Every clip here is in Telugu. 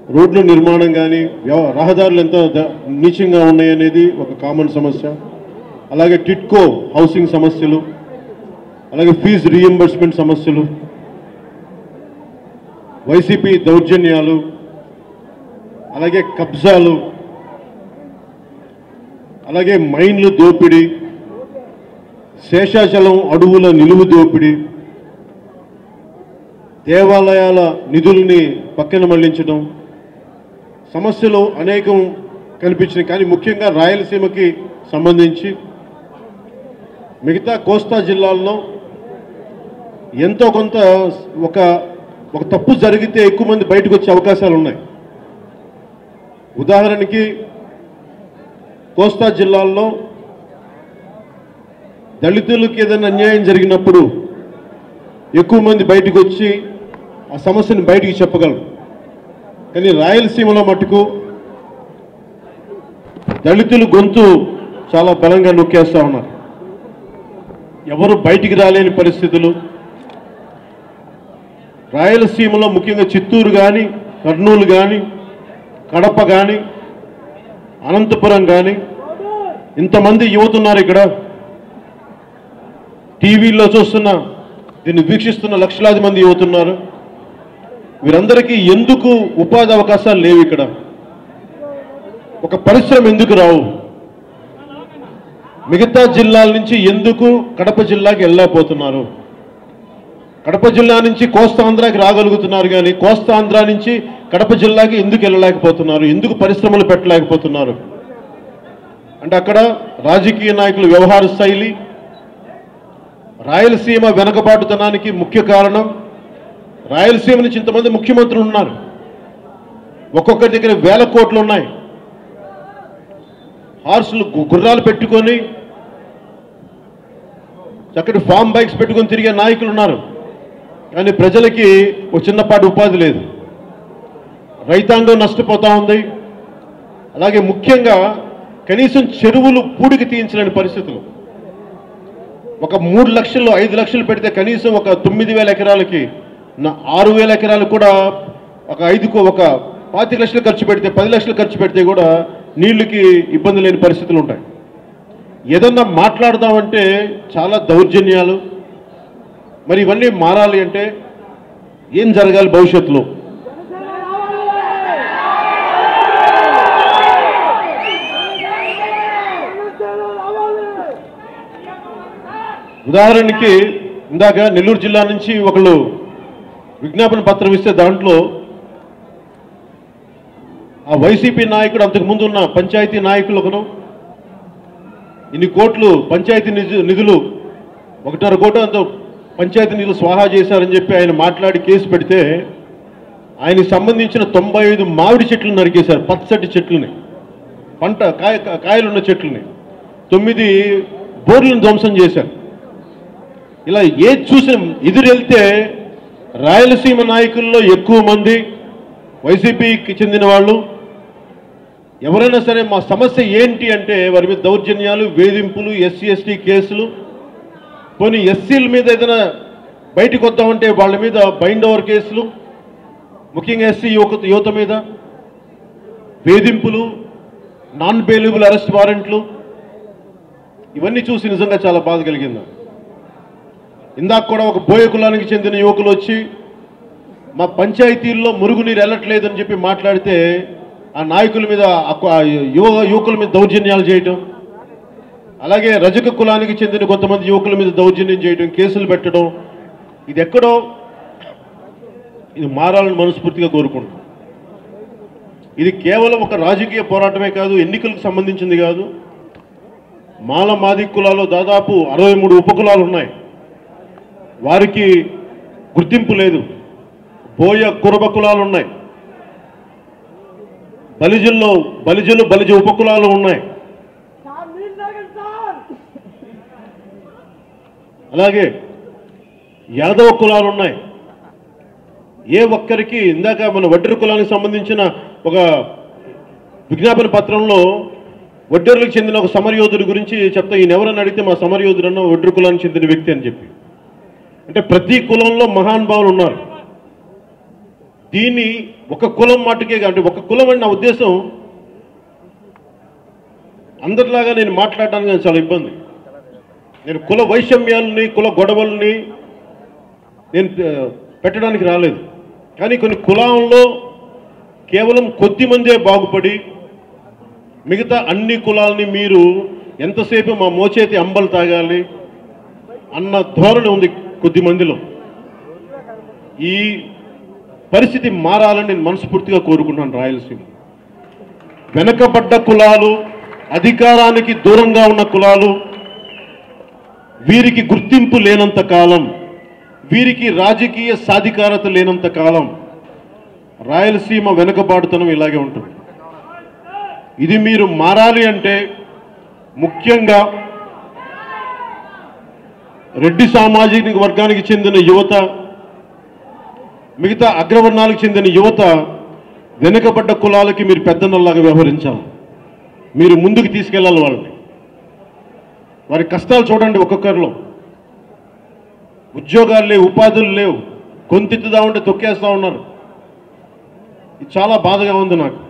రోడ్ల నిర్మాణం కానీ వ్యవ రహదారులు ఎంత ద- నీచంగా ఉన్నాయనేది ఒక కామన్ సమస్య అలాగే టిట్కో హౌసింగ్ సమస్యలు అలాగే ఫీజు రీఎంబర్స్మెంట్ సమస్యలు వైసీపీ దౌర్జన్యాలు అలాగే కబ్జాలు అలాగే మైన్లు దోపిడీ శేషాచలం అడవుల నిలువు దోపిడీ దేవాలయాల నిధుల్ని పక్కన మళ్లించడం సమస్యలు అనేకం కనిపించినాయి కానీ ముఖ్యంగా రాయలసీమకి సంబంధించి మిగతా కోస్తా జిల్లాల్లో ఎంతో కొంత ఒక ఒక తప్పు జరిగితే ఎక్కువ మంది బయటకు వచ్చే అవకాశాలు ఉన్నాయి ఉదాహరణకి కోస్తా జిల్లాల్లో దళితులకు ఏదైనా అన్యాయం జరిగినప్పుడు ఎక్కువ మంది బయటకు వచ్చి ఆ సమస్యను బయటికి చెప్పగలరు కానీ రాయలసీమలో మటుకు దళితులు గొంతు చాలా బలంగా నొక్కేస్తా ఉన్నారు ఎవరు బయటికి రాలేని పరిస్థితులు రాయలసీమలో ముఖ్యంగా చిత్తూరు కానీ కర్నూలు కానీ కడప కానీ అనంతపురం కానీ ఇంతమంది యువత ఉన్నారు ఇక్కడ టీవీల్లో చూస్తున్న దీన్ని వీక్షిస్తున్న లక్షలాది మంది యువత ఉన్నారు వీరందరికీ ఎందుకు ఉపాధి అవకాశాలు లేవు ఇక్కడ ఒక పరిశ్రమ ఎందుకు రావు మిగతా జిల్లాల నుంచి ఎందుకు కడప జిల్లాకి వెళ్ళలేకపోతున్నారు కడప జిల్లా నుంచి కోస్తాంధ్రాకి రాగలుగుతున్నారు కానీ కోస్తాంధ్ర నుంచి కడప జిల్లాకి ఎందుకు వెళ్ళలేకపోతున్నారు ఎందుకు పరిశ్రమలు పెట్టలేకపోతున్నారు అంటే అక్కడ రాజకీయ నాయకుల వ్యవహార శైలి రాయలసీమ వెనకబాటుతనానికి ముఖ్య కారణం రాయలసీమ నుంచి ఇంతమంది ముఖ్యమంత్రులు ఉన్నారు ఒక్కొక్కరి దగ్గర వేల కోట్లు ఉన్నాయి హార్సులు గు- గుర్రాలు పెట్టుకొని చక్కటి ఫామ్ బైక్స్ పెట్టుకొని తిరిగే నాయకులు ఉన్నారు కానీ ప్రజలకి ఒక చిన్నపాటి ఉపాధి లేదు రైతాంగం నష్టపోతా ఉంది అలాగే ముఖ్యంగా కనీసం చెరువులు పూడికి తీయించలేని పరిస్థితులు ఒక మూడు లక్షలు ఐదు లక్షలు పెడితే కనీసం ఒక తొమ్మిది వేల ఎకరాలకి నా ఆరు వేల ఎకరాలు కూడా ఒక ఐదుకు ఒక పాతిక లక్షలు ఖర్చు పెడితే పది లక్షలు ఖర్చు పెడితే కూడా నీళ్ళకి ఇబ్బంది లేని పరిస్థితులు ఉంటాయి ఏదన్నా మాట్లాడదామంటే చాలా దౌర్జన్యాలు మరి ఇవన్నీ మారాలి అంటే ఏం జరగాలి భవిష్యత్తులో ఉదాహరణకి ఇందాక నెల్లూరు జిల్లా నుంచి ఒకళ్ళు విజ్ఞాపన పత్రం ఇస్తే దాంట్లో ఆ వైసీపీ నాయకుడు అంతకు ముందు ఉన్న పంచాయతీ నాయకులు ఒకను ఇన్ని కోట్లు పంచాయతీ నిధు- నిధులు ఒకటిన్నర కోట్ల అంత పంచాయతీ నిధులు స్వాహా చేశారని చెప్పి ఆయన మాట్లాడి కేసు పెడితే ఆయనకి సంబంధించిన తొంభై ఐదు మామిడి చెట్లు నరికేశారు పచ్చటి చెట్లని పంట కాయ కాయలున్న చెట్లని తొమ్మిది బోర్లను ధ్వంసం చేశారు ఇలా ఏది చూసిన ఎదురెళ్తే రాయలసీమ నాయకుల్లో ఎక్కువ మంది వైసీపీకి చెందిన వాళ్ళు ఎవరైనా సరే మా సమస్య ఏంటి అంటే వారి మీద దౌర్జన్యాలు వేధింపులు ఎస్సీ ఎస్టీ కేసులు పోనీ ఎస్సీల మీద ఏదైనా బయటకు వద్దామంటే వాళ్ళ మీద బైండ్ ఓవర్ కేసులు ముఖ్యంగా ఎస్సీ యువత యువత మీద వేధింపులు నాన్ బెయిలబుల్ అరెస్ట్ వారెంట్లు ఇవన్నీ చూసి నిజంగా చాలా బాధ కలిగింది ఇందాక కూడా ఒక బోయ కులానికి చెందిన యువకులు వచ్చి మా పంచాయతీల్లో మురుగునీరు వెళ్ళట్లేదని చెప్పి మాట్లాడితే ఆ నాయకుల మీద ఆ- ఆ యువ యువకుల మీద దౌర్జన్యాలు చేయటం అలాగే రజక కులానికి చెందిన కొంతమంది యువకుల మీద దౌర్జన్యం చేయడం కేసులు పెట్టడం ఇది ఎక్కడో ఇది మారాలని మనస్ఫూర్తిగా కోరుకుంటున్నాం ఇది కేవలం ఒక రాజకీయ పోరాటమే కాదు ఎన్నికలకు సంబంధించింది కాదు మాల మాది కులాల్లో దాదాపు అరవై మూడు ఉపకులాలు ఉన్నాయి వారికి గుర్తింపు లేదు బోయ కురబ కులాలు ఉన్నాయి బలిజల్లో బలిజలు బలిజ ఉపకులాలు ఉన్నాయి అలాగే యాదవ కులాలు ఉన్నాయి ఏ ఒక్కరికి ఇందాక మన వడ్డెర కులానికి సంబంధించిన ఒక విజ్ఞాపన పత్రంలో వడ్డెర్లకు చెందిన ఒక సమరయోధుడి గురించి చెప్తా ఈయన ఎవరని అడిగితే మా సమరయోధుడు అన్న వడ్డెర కులానికి చెందిన వ్యక్తి అని చెప్పి అంటే ప్రతి కులంలో మహానుభావులు ఉన్నారు దీన్ని ఒక కులం మట్టుకే అంటే ఒక కులం అని నా ఉద్దేశం అందరిలాగా నేను మాట్లాడడానికి నాకు చాలా ఇబ్బంది నేను కుల వైషమ్యాలని కుల గొడవల్ని నేను ఆ, పెట్టడానికి రాలేదు కానీ కొన్ని కులాల్లో కేవలం కొద్ది మందే బాగుపడి మిగతా అన్ని కులాలని మీరు ఎంతసేపు మా మోచేతి అంబలు తాగాలి అన్న ధోరణి ఉంది కొద్ది మందిలో ఈ పరిస్థితి మారాలని నేను మనస్ఫూర్తిగా కోరుకుంటున్నాను రాయలసీమ వెనకబడ్డ కులాలు అధికారానికి దూరంగా ఉన్న కులాలు వీరికి గుర్తింపు లేనంత కాలం వీరికి రాజకీయ సాధికారత లేనంత కాలం రాయలసీమ వెనుకబాటుతనం ఇలాగే ఉంటుంది ఇది మీరు మారాలి అంటే ముఖ్యంగా రెడ్డి సామాజిక వర్గానికి చెందిన యువత మిగతా అగ్రవర్ణాలకు చెందిన యువత వెనుకబడ్డ కులాలకి మీరు పెద్దన్నల్లాగా వ్యవహరించాలి మీరు ముందుకు తీసుకెళ్ళాలి వాళ్ళని వారి కష్టాలు చూడండి ఒక్కొక్కరిలో ఉద్యోగాలు లేవు ఉపాధులు లేవు గొంతెత్తుదా ఉంటే తొక్కేస్తా ఉన్నారు ఇది చాలా బాధగా ఉంది నాకు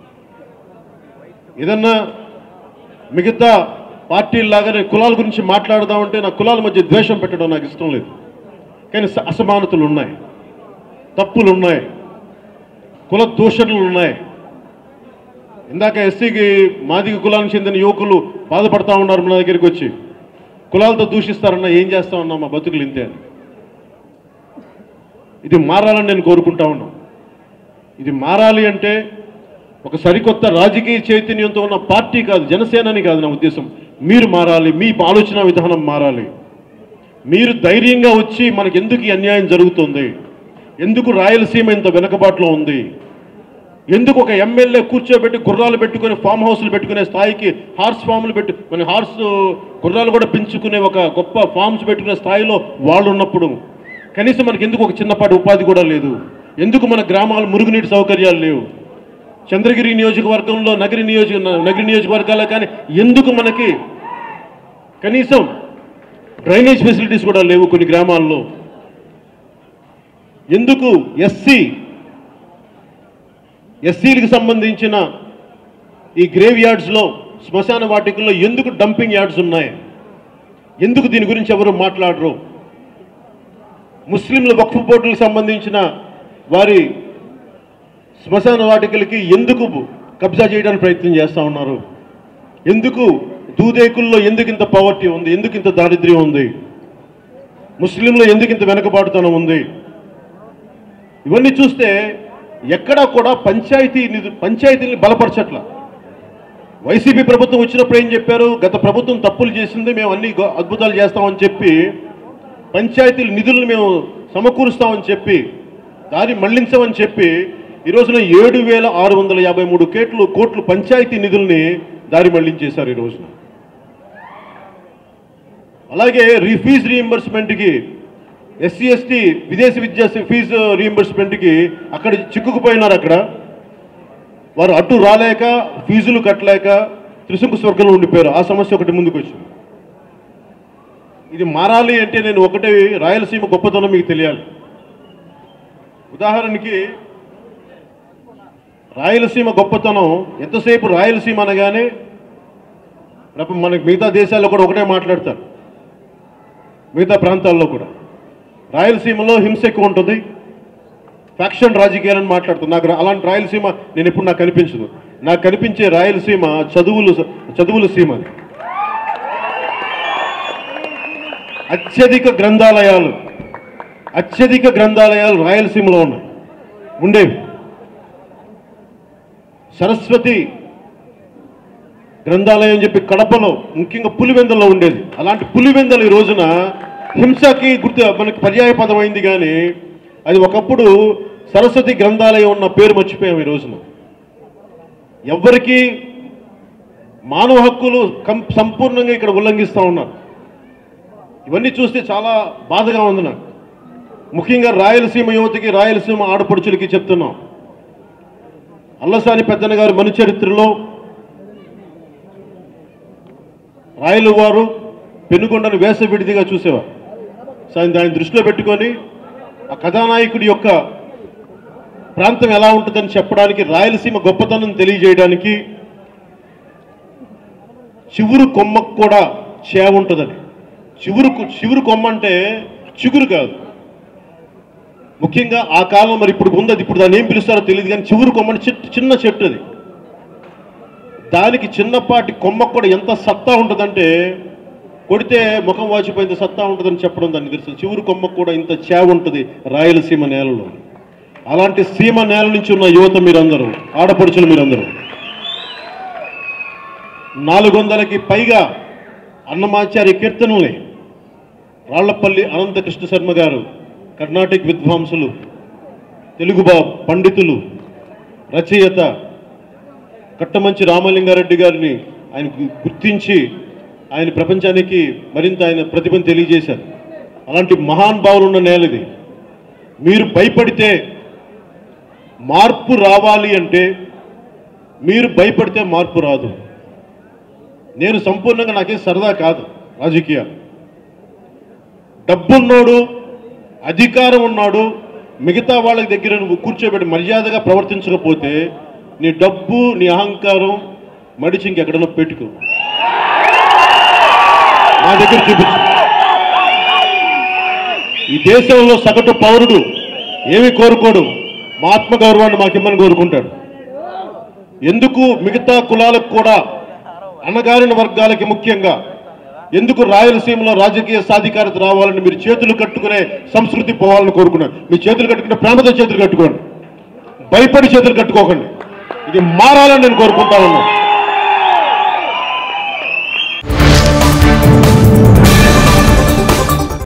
ఏదన్నా మిగతా పార్టీల్లాగా నేను కులాల గురించి మాట్లాడదాం అంటే నా కులాల మధ్య ద్వేషం పెట్టడం నాకు ఇష్టం లేదు కానీ స- అసమానతలు ఉన్నాయి తప్పులు ఉన్నాయి కుల దూషణలు ఉన్నాయి ఇందాక ఎస్సీకి మాదిగ కులానికి చెందిన యువకులు బాధపడతా ఉన్నారు మన దగ్గరికి వచ్చి కులాలతో దూషిస్తారన్నా ఏం చేస్తామన్నా మా బతుకులు ఇంతే అని ఇది మారాలని నేను కోరుకుంటా ఉన్నాను ఇది మారాలి అంటే ఒక సరికొత్త రాజకీయ చైతన్యంతో ఉన్న పార్టీ కాదు జనసేనని కాదు నా ఉద్దేశం మీరు మారాలి మీ ఆలోచన విధానం మారాలి మీరు ధైర్యంగా వచ్చి మనకి ఎందుకు ఈ అన్యాయం జరుగుతుంది ఎందుకు రాయలసీమ ఇంత వెనకబాటులో ఉంది ఎందుకు ఒక ఎమ్మెల్యే కూర్చోబెట్టి గుర్రాలు పెట్టుకుని ఫామ్ హౌస్లు పెట్టుకునే స్థాయికి హార్స్ ఫామ్లు పెట్టు మన హార్స్ గుర్రాలు కూడా పెంచుకునే ఒక గొప్ప ఫామ్స్ పెట్టుకునే స్థాయిలో వాళ్ళు ఉన్నప్పుడు కనీసం మనకి ఎందుకు ఒక చిన్నపాటి ఉపాధి కూడా లేదు ఎందుకు మన గ్రామాలు మురుగునీటి సౌకర్యాలు లేవు చంద్రగిరి నియోజకవర్గంలో నగరి నియోజక నగరి నియోజకవర్గాల్లో కానీ ఎందుకు మనకి కనీసం డ్రైనేజ్ ఫెసిలిటీస్ కూడా లేవు కొన్ని గ్రామాల్లో ఎందుకు ఎస్సీ ఎస్సీలకు సంబంధించిన ఈ గ్రేవ్ యార్డ్స్లో శ్మశాన వాటికల్లో ఎందుకు డంపింగ్ యార్డ్స్ ఉన్నాయి ఎందుకు దీని గురించి ఎవరు మాట్లాడరు ముస్లింల వక్ఫ్ బోర్డులకు సంబంధించిన వారి శ్మశాన వాటికలకి ఎందుకు కబ్జా చేయడానికి ప్రయత్నం చేస్తూ ఉన్నారు ఎందుకు దూదేకుల్లో ఎందుకు ఇంత పవర్టీ ఉంది ఎందుకు ఇంత దారిద్ర్యం ఉంది ముస్లింలో ఎందుకు ఇంత వెనకబాటుతనం ఉంది ఇవన్నీ చూస్తే ఎక్కడా కూడా పంచాయతీ నిధు పంచాయతీని బలపరచట్ల వైసీపీ ప్రభుత్వం వచ్చినప్పుడు ఏం చెప్పారు గత ప్రభుత్వం తప్పులు చేసింది మేము అన్ని గొ- అద్భుతాలు చేస్తామని చెప్పి పంచాయతీల నిధులను మేము సమకూరుస్తామని చెప్పి దారి మళ్లించమని చెప్పి ఈ రోజున ఏడు వేల ఆరు వందల యాభై మూడు కోట్లు కోట్లు పంచాయతీ నిధుల్ని దారి మళ్లించేశారు ఈ రోజున అలాగే రీ ఫీజు రీఎంబర్స్మెంట్కి ఎస్సీ ఎస్టీ విదేశీ విద్యా ఫీజు రీఎంబర్స్మెంట్కి అక్కడ చిక్కుకుపోయినారు అక్కడ వారు అటు రాలేక ఫీజులు కట్టలేక త్రిశంకు స్వర్గంలో ఉండిపోయారు ఆ సమస్య ఒకటి ముందుకు వచ్చింది ఇది మారాలి అంటే నేను ఒకటే రాయలసీమ గొప్పతనం మీకు తెలియాలి ఉదాహరణకి రాయలసీమ గొప్పతనం ఎంతసేపు రాయలసీమ అనగానే రేపు మనకి మిగతా దేశాల్లో కూడా ఒకటే మాట్లాడతారు మిగతా ప్రాంతాల్లో కూడా రాయలసీమలో హింస ఎక్కువ ఉంటుంది ఫ్యాక్షన్ రాజకీయాలని మాట్లాడుతుంది నాకు రా- అలాంటి రాయలసీమ నేను ఎప్పుడు నాకు కనిపించదు నాకు కనిపించే రాయలసీమ చదువులు చదువుల సీమ అది. అత్యధిక గ్రంథాలయాలు అత్యధిక గ్రంథాలయాలు రాయలసీమలో ఉన్నాయి ఉండేవి సరస్వతి గ్రంథాలయం అని చెప్పి కడపలో ముఖ్యంగా పులివెందల్లో ఉండేది అలాంటి పులివెందలు ఈ రోజున హింసకి గుర్తు మనకి పర్యాయ పదం అయింది కానీ అది ఒకప్పుడు సరస్వతి గ్రంథాలయం ఉన్న పేరు మర్చిపోయాం ఈ రోజున ఎవ్వరికి మానవ హక్కులు కం- సంపూర్ణంగా ఇక్కడ ఉల్లంఘిస్తూ ఉన్నారు ఇవన్నీ చూస్తే చాలా బాధగా ఉంది నాకు ముఖ్యంగా రాయలసీమ యువతకి రాయలసీమ ఆడపడుచులకి చెప్తున్నాం అల్లసాని పెద్దన గారి మను చరిత్రలో రాయలు వారు పెనుగొండను వేసవిడిదిగా చూసేవారు సో ఆయన దాన్ని దృష్టిలో పెట్టుకొని ఆ కథానాయకుడి యొక్క ప్రాంతం ఎలా ఉంటుందని చెప్పడానికి రాయలసీమ గొప్పతనం తెలియజేయడానికి చివురు కొమ్మకు కూడా చేవ ఉంటుందని చివురు చివురు కొమ్మ అంటే చిగురు కాదు ముఖ్యంగా ఆ కాలం మరి ఇప్పుడు ఉంది అది ఇప్పుడు దాన్ని ఏం పిలుస్తారో తెలియదు కానీ చివురు కొమ్మ అంటే చెట్టు చిన్న చెట్టు అది దానికి చిన్నపాటి కొమ్మకు కూడా ఎంత సత్తా ఉంటుందంటే కొడితే ముఖం వాచిపోయింది సత్తా ఉంటుందని చెప్పడం దాన్ని తెలుసు చివురు కొమ్మకు కూడా ఇంత చేవ ఉంటుంది రాయలసీమ నేలలో అలాంటి సీమ నేల నుంచి ఉన్న యువత మీరందరూ ఆడపడుచులు మీరందరూ నాలుగు వందలకి పైగా అన్నమాచార్య కీర్తనలే రాళ్లపల్లి అనంతకృష్ణ శర్మ గారు కర్ణాటిక్ విద్వాంసులు తెలుగు బా పండితులు రచయిత కట్టమంచి రామలింగారెడ్డి గారిని ఆయన గు- గుర్తించి ఆయన ప్రపంచానికి మరింత ఆయన ప్రతిభను తెలియజేశారు అలాంటి మహాన్ భావులు ఉన్న నేల ఇది మీరు భయపడితే మార్పు రావాలి అంటే మీరు భయపడితే మార్పు రాదు నేను సంపూర్ణంగా నాకేం సరదా కాదు రాజకీయ డబ్బున్నోడు అధికారం ఉన్నాడు మిగతా వాళ్ళ దగ్గర నువ్వు కూర్చోబెట్టి మర్యాదగా ప్రవర్తించకపోతే నీ డబ్బు నీ అహంకారం మడిచి ఇంకెక్కడన్నా పెట్టుకో నా దగ్గర చూపించు ఈ దేశంలో సగటు పౌరుడు ఏమి కోరుకోడు మా ఆత్మగౌరవాన్ని మాకిమ్మని కోరుకుంటాడు ఎందుకు మిగతా కులాలకు కూడా అణగారిన వర్గాలకి ముఖ్యంగా ఎందుకు రాయలసీమలో రాజకీయ సాధికారత రావాలని మీరు చేతులు కట్టుకునే సంస్కృతి పోవాలని కోరుకున్నారు మీ చేతులు కట్టుకునే ప్రేమతో చేతులు కట్టుకోండి భయపడి చేతులు కట్టుకోకండి ఇది మారాలని నేను కోరుకుంటా ఉన్నాను